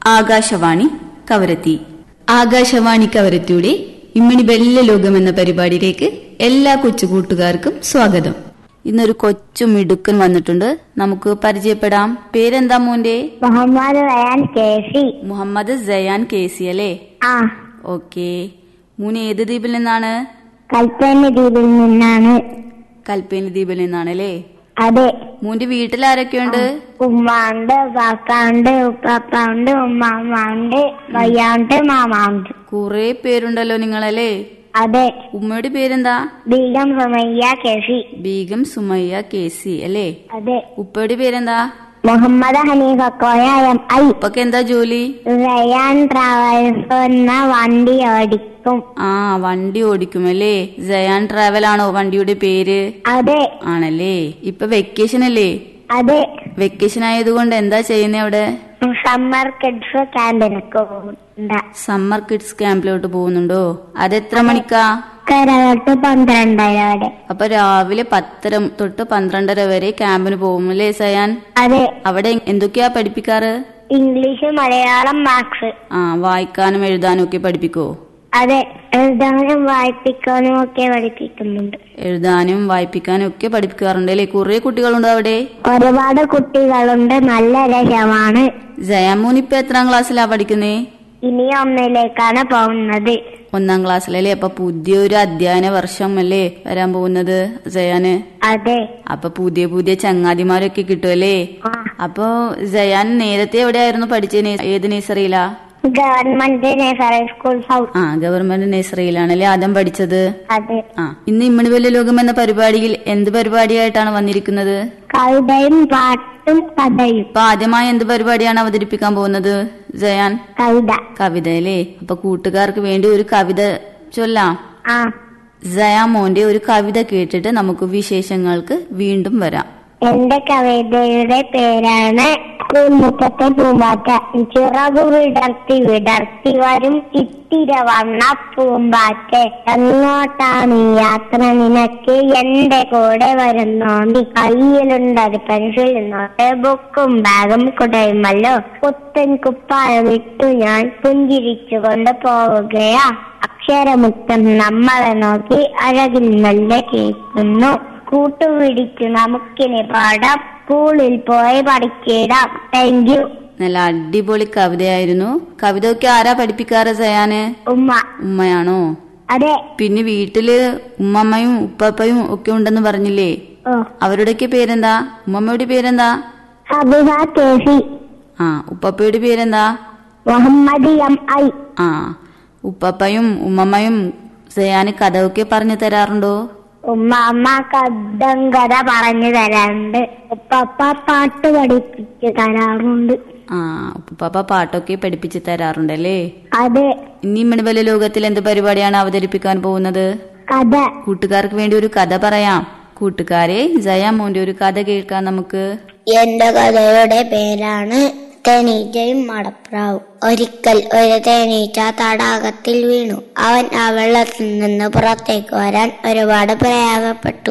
ആകാശവാണി കവരത്തി ആകാശവാണി കവരത്തിയുടെ ഇമ്മണി വെല്ല ലോകം എന്ന പരിപാടിയിലേക്ക് എല്ലാ കൊച്ചു കൂട്ടുകാർക്കും സ്വാഗതം ഇന്നൊരു കൊച്ചു മിടുക്കൻ വന്നിട്ടുണ്ട് നമുക്ക് പരിചയപ്പെടാം പേരെന്താ മോന്റെ Muhammad Rayan K C Muhammad Sayan K C അല്ലേ ആ ഓക്കെ മൂന്ന് ഏത് ദ്വീപിൽ നിന്നാണ് കൽപ്പന ദ്വീപിൽ നിന്നാണ് കൽപ്പേനി ദ്വീപിൽ നിന്നാണ് അല്ലേ അതെ മൂന്റെ വീട്ടിൽ ആരൊക്കെയുണ്ട് ഉമ്മ ഉണ്ട് പാപ്പ ഉണ്ട് ഉപ്പാപ്പ ഉണ്ട് ഉമ്മാമ്മ ഉണ്ട് വയ്യാണ്ട് മാമ ഉണ്ട് കുറെ പേരുണ്ടല്ലോ നിങ്ങളല്ലേ അതെ ഉമ്മയുടെ പേരെന്താ Begum Sumayya K C Begum Sumayya K C അല്ലേ അതെ ഉപ്പയുടെ പേരെന്താ മുഹമ്മദ് ഹനീഫ കോയ എം ഐ ഉപ്പക്ക് എന്താ ജോലി റയാൻ ട്രാവൽസ് എന്ന വണ്ടി ഓടിക്കും ആ വണ്ടി ഓടിക്കുമല്ലേ ജയാൻ ട്രാവൽ ആണോ വണ്ടിയുടെ പേര് അതെ ആണല്ലേ ഇപ്പൊ വെക്കേഷൻ അല്ലേ അതെ വെക്കേഷൻ ആയതുകൊണ്ട് എന്താ ചെയ്യുന്നേ അവിടെ സമ്മർ കിഡ്സ് ക്യാമ്പിനൊക്കെ പോകുന്നുണ്ട് സമ്മർ കിഡ്സ് ക്യാമ്പിലോട്ട് പോകുന്നുണ്ടോ അതെത്ര മണിക്കാ കരകട്ട് പന്ത്രണ്ടര വരെ അപ്പൊ രാവിലെ പത്തര തൊട്ട് പന്ത്രണ്ടര വരെ ക്യാമ്പിന് പോകും അല്ലേ സയാൻ അതെ അവിടെ എന്തൊക്കെയാ പഠിപ്പിക്കാറ് ഇംഗ്ലീഷ് മലയാളം മാത്സ് ആ വായിക്കാനും എഴുതാനും ഒക്കെ പഠിപ്പിക്കോ അതെ എഴുതാനും വായിപ്പിക്കാനും ഒക്കെ പഠിപ്പിക്കുന്നുണ്ട് എഴുതാനും വായിപ്പിക്കാനും ഒക്കെ പഠിപ്പിക്കാറുണ്ട് അല്ലേ കുറെ കുട്ടികളുണ്ടോ അവിടെ ഒരുപാട് കുട്ടികളുണ്ട് നല്ല രസമാണ് ജയാമോൻ ഇപ്പൊ എത്രാം ക്ലാസ്സിലാ പഠിക്കുന്നേ ഇനി ഒന്നിലേക്കാണ് പോകുന്നത് ഒന്നാം ക്ലാസ്സിലല്ലേ അപ്പൊ പുതിയൊരു അധ്യയന വർഷം അല്ലേ വരാൻ പോകുന്നത് ജയാന് അതെ അപ്പൊ പുതിയ പുതിയ ചങ്ങാതിമാരൊക്കെ കിട്ടുമല്ലേ ആ അപ്പൊ ജയാൻ നേരത്തെ എവിടെയായിരുന്നു പഠിച്ചത് ഏത് നേഴ്സറിയിലാ ഗവൺമെന്റ് നഴ്സറി സ്കൂൾ സൗത്ത് ആ ഗവൺമെന്റ് നേഴ്സറിയിലാണല്ലേ ആദ്യം പഠിച്ചത് അതെ ആ ഇന്ന് ഇമ്മണി വലിയ ലോകം എന്ന പരിപാടിയിൽ എന്ത് പരിപാടിയായിട്ടാണ് വന്നിരിക്കുന്നത് കവിതയും പാട്ടും കഥയും ഇപ്പൊ ആദ്യമായി എന്ത് പരിപാടിയാണ് അവതരിപ്പിക്കാൻ പോകുന്നത് ജയാൻ കവിത കവിത അല്ലേ അപ്പൊ കൂട്ടുകാർക്ക് വേണ്ടി ഒരു കവിത ചൊല്ലാം ആ ജയാ മോന്റെ ഒരു കവിത കേട്ടിട്ട് നമുക്ക് വിശേഷങ്ങൾക്ക് വീണ്ടും വരാം എന്റെ കവിതയുടെ പേരാണ് പൂമുറ്റത്തെ പൂമ്പാറ്റ ചിറകു വിടർത്തി വിടർത്തി വരും ചിത്തിര വണ്ണ പൂമ്പാറ്റ എങ്ങോട്ടാണ് ഈ യാത്ര നിനക്ക് എന്റെ കൂടെ വരുന്നോ നീ കയ്യിലുണ്ടൊരു പെൻസിൽ നോട്ട് ബുക്കും ബാഗും കുടയുമല്ലോ പുത്തൻ കുപ്പായം ഇട്ടു ഞാൻ പുഞ്ചിരിച്ചുകൊണ്ട് പോവുകയാ അക്ഷരമുക്തം നമ്മളെ നോക്കി അഴകിൽ നല്ല കേൾക്കുന്നു കൂട്ടുപിടിച്ച് നമുക്കിനി പാടാം സ്കൂളിൽ പോയി പഠിച്ചിടാം താങ്ക് യു നല്ല അടിപൊളി കവിതയായിരുന്നു കവിത ഒക്കെ ആരാ പഠിപ്പിക്കാറ് ജയാന് ഉമ്മ ഉമ്മയാണോ അതെ പിന്നെ വീട്ടില് ഉമ്മമ്മയും ഉപ്പപ്പയും ഒക്കെ ഉണ്ടെന്ന് പറഞ്ഞില്ലേ ഓ അവരുടെയൊക്കെ പേരെന്താ ഉമ്മമ്മയുടെ പേരെന്താ ഹബിബ കെ സി ആ ഉപ്പപ്പയുടെ പേരെന്താ മുഹമ്മദ് എം ഐ ആ ഉപ്പപ്പയും ഉമ്മമ്മയും ജയാന് കഥയൊക്കെ പറഞ്ഞു തരാറുണ്ടോ ഉമ്മ അമ്മ കഥം കഥ പറഞ്ഞു തരാറുണ്ട് ഉപ്പപ്പ പാട്ട് പഠിപ്പിച്ച് തരാറുണ്ട് ആ ഉപ്പപ്പ പാട്ടൊക്കെ പഠിപ്പിച്ച് തരാറുണ്ടല്ലേ അതെ ഇനി മണിവല ലോകത്തിൽ എന്ത് പരിപാടിയാണ് അവതരിപ്പിക്കാൻ പോകുന്നത് കഥ കൂട്ടുകാർക്ക് വേണ്ടി ഒരു കഥ പറയാം കൂട്ടുകാരെ ജയമോന്റെ ഒരു കഥ കേൾക്കാം നമുക്ക് എന്റെ കഥയുടെ പേരാണ് തേനീറ്റയും മടപ്രാവും ഒരിക്കൽ ഒരു തേനീറ്റ തടാകത്തിൽ വീണു അവൻ ആ വെള്ളത്തിൽ നിന്ന് പുറത്തേക്ക് വരാൻ ഒരുപാട് പ്രയാസപ്പെട്ടു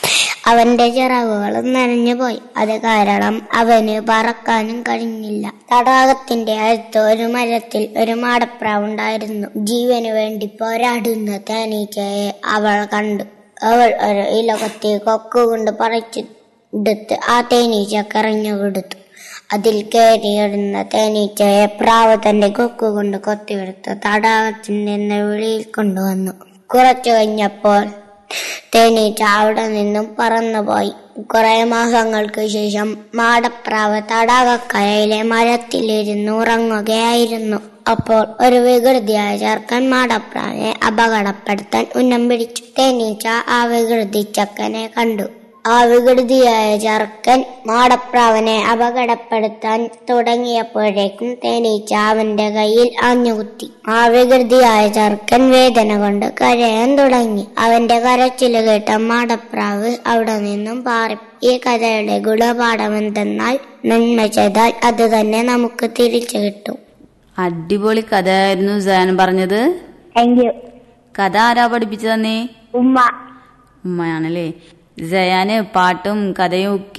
അവന്റെ ചിറകുകളും നനഞ്ഞു പോയി അത് കാരണം അവന് പറക്കാനും കഴിഞ്ഞില്ല തടാകത്തിന്റെ അടുത്ത് ഒരു മരത്തിൽ ഒരു മാടപ്രാവുണ്ടായിരുന്നു ജീവന് വേണ്ടി പോരാടുന്ന തേനീറ്റയെ അവൾ കണ്ടു അവൾ ഒരു ഇലകത്തെ കൊക്കുകൊണ്ട് പറിച്ചെടുത്ത് ആ തേനീച്ചക്ക് എറിഞ്ഞു കൊടുത്തു അതിൽ കയറിയിടുന്ന തേനീച്ചയെ പ്രാവ് തന്റെ കൊക്ക് കൊണ്ട് കൊത്തിയെടുത്ത് തടാകത്തിൽ നിന്ന് വെളിയിൽ കൊണ്ടുവന്നു കുറച്ചു കഴിഞ്ഞപ്പോൾ തേനീച്ച അവിടെ നിന്നും പറന്നുപോയി കുറെ മാസങ്ങൾക്ക് ശേഷം മാടപ്രാവ് തടാകക്കരയിലെ മരത്തിലിരുന്ന് ഉറങ്ങുകയായിരുന്നു അപ്പോൾ ഒരു വികൃതിയായ ചെറുക്കൻ മാടപ്രാവിനെ അപകടപ്പെടുത്താൻ ഉന്നം പിടിച്ചു തേനീച്ച ആ വികൃതി ചക്കനെ കണ്ടു ആ വികൃതിയായ ചെറുക്കൻ മാടപ്രാവനെ അപകടപ്പെടുത്താൻ തുടങ്ങിയപ്പോഴേക്കും തേനീച്ച അവന്റെ കയ്യിൽ ആഞ്ഞുകുത്തി ആ വികൃതിയായ ചെറുക്കൻ വേദന കൊണ്ട് കരയാൻ തുടങ്ങി അവന്റെ കരച്ചില് കേട്ട മാടപ്രാവ് അവിടെ നിന്നും പാറി ഈ കഥയുടെ ഗുണപാഠം എന്തെന്നാൽ നന്മ ചെയ്താൽ അത് തന്നെ നമുക്ക് തിരിച്ചു കിട്ടും അടിപൊളി കഥയായിരുന്നു ജയാൻ പറഞ്ഞത് താങ്ക് യു കഥ ആരാ പഠിപ്പിച്ചു തന്നേ ഉമ്മ ഉമ്മയാണല്ലേ ജയാന് പാട്ടും കഥയും ഒക്കെ